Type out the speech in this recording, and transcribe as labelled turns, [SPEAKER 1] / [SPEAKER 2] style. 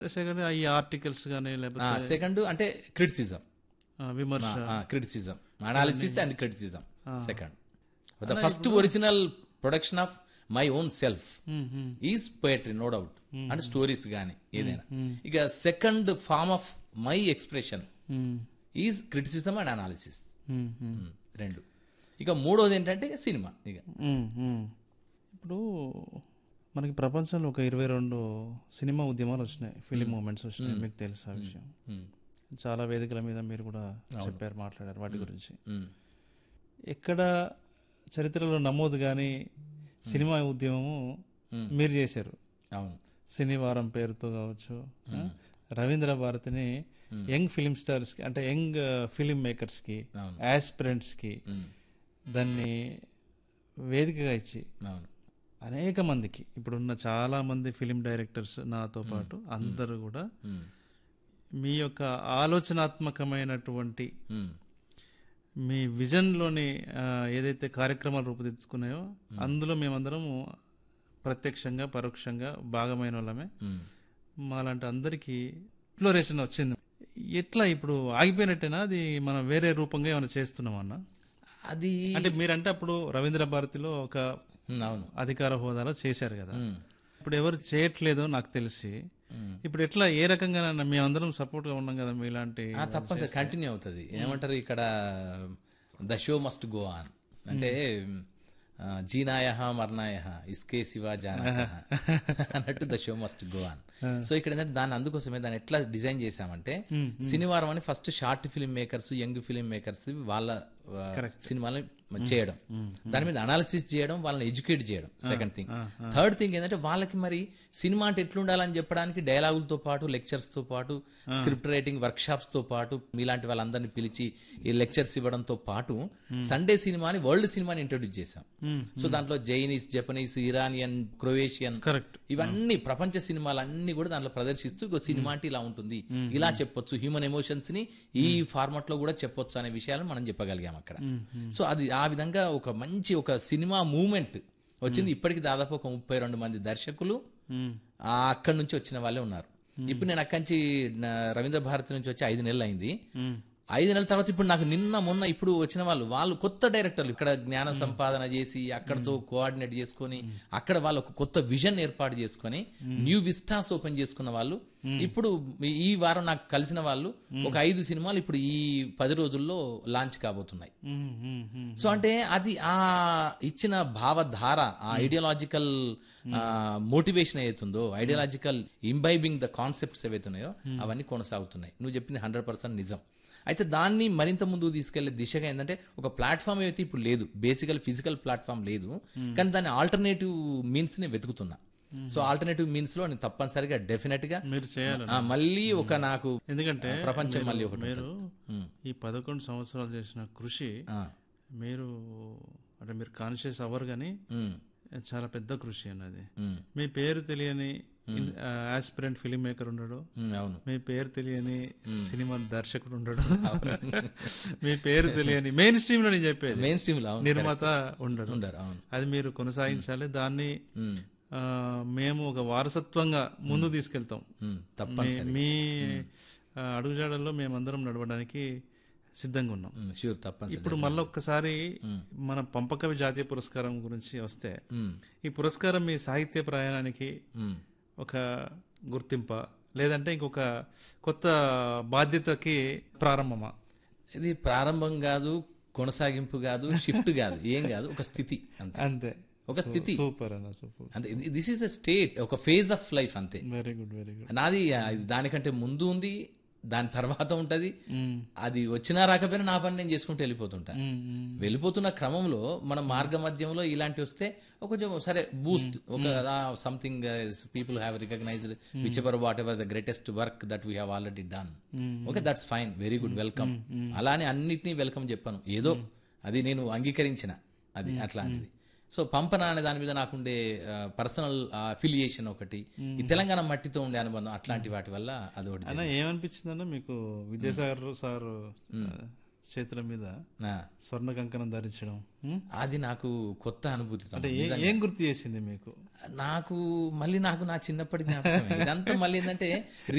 [SPEAKER 1] Second ఈ articles కానీ లేకపోతే
[SPEAKER 2] సెకండ్ అంటే క్రిటిసిజం
[SPEAKER 1] ఆ, విమర్శ
[SPEAKER 2] criticism analysis and criticism second the first original production of my own self
[SPEAKER 1] hmm, hmm.
[SPEAKER 2] Is poetry no doubt and stories కానీ ఏదైనా ఇక second form of my expression
[SPEAKER 1] hmm,
[SPEAKER 2] is criticism and analysis
[SPEAKER 1] hmm, hmm.
[SPEAKER 2] రెండు ఇక మూడోది ఏంటంటే ఇక cinema ఇక
[SPEAKER 1] మ్మ్, మ్మ్. ఇప్పుడు మనకి ప్రపంచంలో ఒక ఇరవై రెండు సినిమా ఉద్యమాలు వచ్చినాయి ఫిలిం మూమెంట్స్ వచ్చినాయి మీకు తెలుసు ఆ విషయం
[SPEAKER 2] మ్మ్.
[SPEAKER 1] చాలా వేదికల మీద మీరు కూడా చెప్పారు మాట్లాడారు వాటి గురించి
[SPEAKER 2] మ్మ్.
[SPEAKER 1] ఎక్కడ చరిత్రలో నమోదు కానీ సినిమా ఉద్యమము మీరు చేశారు
[SPEAKER 2] అవును
[SPEAKER 1] శనివారం పేరుతో కావచ్చు ఆ? రవీంద్ర భారతిని యంగ్ ఫిలిం స్టార్స్ కి అంటే యంగ్ ఫిలిం మేకర్స్ కి
[SPEAKER 2] అవును.
[SPEAKER 1] ఆస్పిరెంట్స్ కి
[SPEAKER 2] మ్మ్.
[SPEAKER 1] దాన్ని వేదికగా ఇచ్చి
[SPEAKER 2] అవును
[SPEAKER 1] అనేక మందికి ఇప్పుడున్న చాలా మంది ఫిలిం డైరెక్టర్స్ నాతో పాటు అందరూ కూడా
[SPEAKER 2] మ్మ్.
[SPEAKER 1] మీ యొక్క ఆలోచనాత్మకమైనటువంటి
[SPEAKER 2] మ్మ్.
[SPEAKER 1] మీ విజన్లోని ఆ, ఏదైతే కార్యక్రమాలు రూపుదిద్దుకున్నాయో అందులో మేమందరము ప్రత్యక్షంగా పరోక్షంగా భాగమైన వాళ్ళమే
[SPEAKER 2] మ్మ్.
[SPEAKER 1] మాలాంటి అందరికీ ఎక్స్ప్లోరేషన్ వచ్చింది ఎట్లా ఇప్పుడు ఆగిపోయినట్టేనా అది మనం వేరే రూపంగా ఏమైనా చేస్తున్నామన్నా
[SPEAKER 2] అది
[SPEAKER 1] అంటే మీరంటే అప్పుడు రవీంద్ర భారతిలో ఒక
[SPEAKER 2] మ్మ్. అవును
[SPEAKER 1] అధికార హోదాలో చేశారు కదా
[SPEAKER 2] మ్మ్.
[SPEAKER 1] ఇప్పుడు ఎవరు చేయట్లేదో నాకు తెలిసి
[SPEAKER 2] మ్మ్.
[SPEAKER 1] ఇప్పుడు ఎట్లా ఏ రకంగా మేమందరం సపోర్ట్ గా ఉన్నాం కదా మీలాంటి
[SPEAKER 2] ఆ, తప్పనిసరి కంటిన్యూ అవుతుంది ఏమంటారు ఇక్కడ the show must go on అంటే ఆ, జీనాయ మర్నాయ ఇస్కే శివ జానక అన్నట్టు the show must go on so ఇక్కడ ఏంటంటే దాని అందుకోసమే దాన్ని ఎట్లా డిజైన్ చేశామంటే శనివారం అని first short film makers young film makers వాళ్ళ ఆ, సినిమాలని చేయడం దాని మీద అనాలిసిస్ చేయడం వాళ్ళని ఎడ్యుకేట్ చేయడం సెకండ్ థింగ్ థర్డ్ థింగ్ ఏంటంటే వాళ్ళకి మరి సినిమా అంటే ఎట్లుండాలని చెప్పడానికి డైలాగులతో పాటు లెక్చర్స్ తో పాటు స్క్రిప్ట్ రైటింగ్ వర్క్ షాప్స్ తో పాటు మీలాంటి వాళ్ళందరినీ పిలిచి ఈ లెక్చర్స్ ఇవ్వడంతో పాటు సండే సినిమాని వరల్డ్ సినిమాని ఇంట్రొడ్యూస్ చేశాం సో దాంట్లో Chinese Japanese Iranian Croatian
[SPEAKER 1] correct
[SPEAKER 2] ఇవన్నీ ప్రపంచ సినిమాలు అన్ని కూడా దాంట్లో ప్రదర్శిస్తూ ఇగో సినిమా అంటే ఇలా ఉంటుంది ఇలా చెప్పొచ్చు హ్యూమన్ ఎమోషన్స్ ని ఈ ఫార్మాట్ లో కూడా చెప్పొచ్చు అనే విషయాలను మనం చెప్పగలిగాం అక్కడ సో అది ఆ విధంగా ఒక మంచి ఒక సినిమా మూమెంట్ వచ్చింది ఇప్పటికి దాదాపు ఒక ముప్పై రెండు మంది దర్శకులు ఆ అక్కడి నుంచి వచ్చిన వాళ్ళే ఉన్నారు ఇప్పుడు నేను అక్కడి నుంచి నా రవీంద్ర భారతి నుంచి వచ్చి ఐదు నెలలు అయింది ఐదు నెలల తర్వాత ఇప్పుడు నాకు నిన్న మొన్న ఇప్పుడు వచ్చిన వాళ్ళు వాళ్ళు కొత్త డైరెక్టర్లు ఇక్కడ జ్ఞాన సంపాదన చేసి అక్కడతో కోఆర్డినేట్ చేసుకొని అక్కడ వాళ్ళు ఒక కొత్త విజన్ ఏర్పాటు చేసుకొని న్యూ విస్టాస్ ఓపెన్ చేసుకున్న వాళ్ళు ఇప్పుడు ఈ వారం నాకు కలిసిన వాళ్ళు ఒక ఐదు సినిమాలు ఇప్పుడు ఈ పది రోజుల్లో లాంచ్ కాబోతున్నాయి సో అంటే అది ఆ ఇచ్చిన భావధార ఆ ఐడియాలజికల్ మోటివేషన్ ఏదైతుందో ఐడియాలజికల్ ఇంబైబింగ్ ద కాన్సెప్ట్స్ ఏవైతున్నాయో అవన్నీ కొనసాగుతున్నాయి నువ్వు చెప్పింది హండ్రెడ్ పర్సెంట్ నిజం అయితే దాన్ని మరింత ముందుకు తీసుకెళ్లే దిశగా ఏంటంటే ఒక ప్లాట్ఫామ్ అయితే ఇప్పుడు లేదు బేసికల్ ఫిజికల్ ప్లాట్ఫామ్ లేదు కానీ దాని ఆల్టర్నేటివ్ మీన్స్ ని వెతుకుతున్నా సో ఆల్టర్నేటివ్ మీన్స్ లో నేను తప్పనిసరిగా డెఫినెట్ గా
[SPEAKER 1] మీరు చేయాలి
[SPEAKER 2] ఆ, మళ్ళీ ఒక నాకు
[SPEAKER 1] ఎందుకంటే
[SPEAKER 2] ప్రపంచం మళ్ళీ ఒకటి
[SPEAKER 1] మీరు
[SPEAKER 2] ఉమ్.
[SPEAKER 1] ఈ పదకొండు సంవత్సరాలు చేసిన కృషి
[SPEAKER 2] ఆ,
[SPEAKER 1] మీరు అంటే మీరు కాన్షియస్ అవ్వరు కానీ
[SPEAKER 2] ఉమ్,
[SPEAKER 1] చాలా పెద్ద కృషి అన్నది
[SPEAKER 2] ఉమ్,
[SPEAKER 1] మీ పేరు తెలియని ఆస్పిరెంట్ ఫిలిం మేకర్ ఉండడు
[SPEAKER 2] ఉమ్, అవును
[SPEAKER 1] మీ పేరు తెలియని సినిమా దర్శకుడు ఉండడు మీ పేరు తెలియని మెయిన్ స్ట్రీమ్ లో నేను చెప్పేది
[SPEAKER 2] మెయిన్ స్ట్రీమ్ లో అవును
[SPEAKER 1] నిర్మాత ఉండడు
[SPEAKER 2] ఉండరు అవును
[SPEAKER 1] అది మీరు కొనసాగించాలి దాన్ని
[SPEAKER 2] ఉమ్,
[SPEAKER 1] ఆ, మేము ఒక వారసత్వంగా ముందు తీసుకెళ్తాం
[SPEAKER 2] ఉమ్, తప్పనిసరి
[SPEAKER 1] మీ ఆ, అడుగుజాడల్లో మేమందరం నడవడానికి సిద్ధంగా ఉన్నాం
[SPEAKER 2] షూర్ తప్పనిసరి
[SPEAKER 1] ఇప్పుడు మళ్ళీ ఒక్కసారి మన పంపకవి జాతీయ పురస్కారం గురించి వస్తే
[SPEAKER 2] ఉమ్,
[SPEAKER 1] ఈ పురస్కారం మీ సాహిత్య ప్రయాణానికి
[SPEAKER 2] ఉమ్,
[SPEAKER 1] ఒక గుర్తింప లేదంటే ఇంకొక కొత్త బాధ్యతకి ప్రారంభమా
[SPEAKER 2] ఇది ప్రారంభం కాదు కొనసాగింపు కాదు షిఫ్ట్ కాదు ఏం కాదు ఒక స్థితి అంతే
[SPEAKER 1] అంతే
[SPEAKER 2] ఒక స్థితి
[SPEAKER 1] సూపర్ అన్న సూపర్
[SPEAKER 2] అంతే దిస్ ఈస్ అ స్టేట్ ఒక ఫేజ్ ఆఫ్ లైఫ్ అంతే
[SPEAKER 1] వెరీ గుడ్ వెరీ గుడ్
[SPEAKER 2] నాది ఆ, ఇది దానికంటే ముందు ఉంది దాని తర్వాత ఉంటది అది వచ్చినా రాకపోయినా నా పని నేను చేసుకుంటూ వెళ్ళిపోతుంటా వెళ్ళిపోతున్న క్రమంలో మన మార్గ మధ్యంలో ఇలాంటి వస్తే ఒక కొంచెం సరే బూస్ట్ ఒక something people have recognised whichever whatever the greatest work that we have already done okay that's fine very good welcome అలానే అన్నిటినీ వెల్కమ్ చెప్పాను ఏదో అది నేను అంగీకరించిన అది అట్లాంటిది సో పంపన అనే దాని మీద నాకుండే పర్సనల్ అఫిలియేషన్ ఒకటి ఈ తెలంగాణ మట్టితో ఉండే అనుబంధం అట్లాంటి వాటి వల్ల అది ఒకటి
[SPEAKER 1] అన్న ఏమనిపించిందన్న మీకు విద్యాసాగర్ సార్ చేతుల మీద
[SPEAKER 2] ఆ,
[SPEAKER 1] స్వర్ణ కంకణం ధరించడం ఉం?
[SPEAKER 2] అది నాకు కొత్త అనుభూతి తమ్ముడు.
[SPEAKER 1] అంటే ఏ- ఏం గుర్తు చేసింది మీకు
[SPEAKER 2] నాకు మళ్ళీ నాకు నా చిన్నప్పటి జ్ఞాపకం ఇదంతా మళ్ళీ ఏంటంటే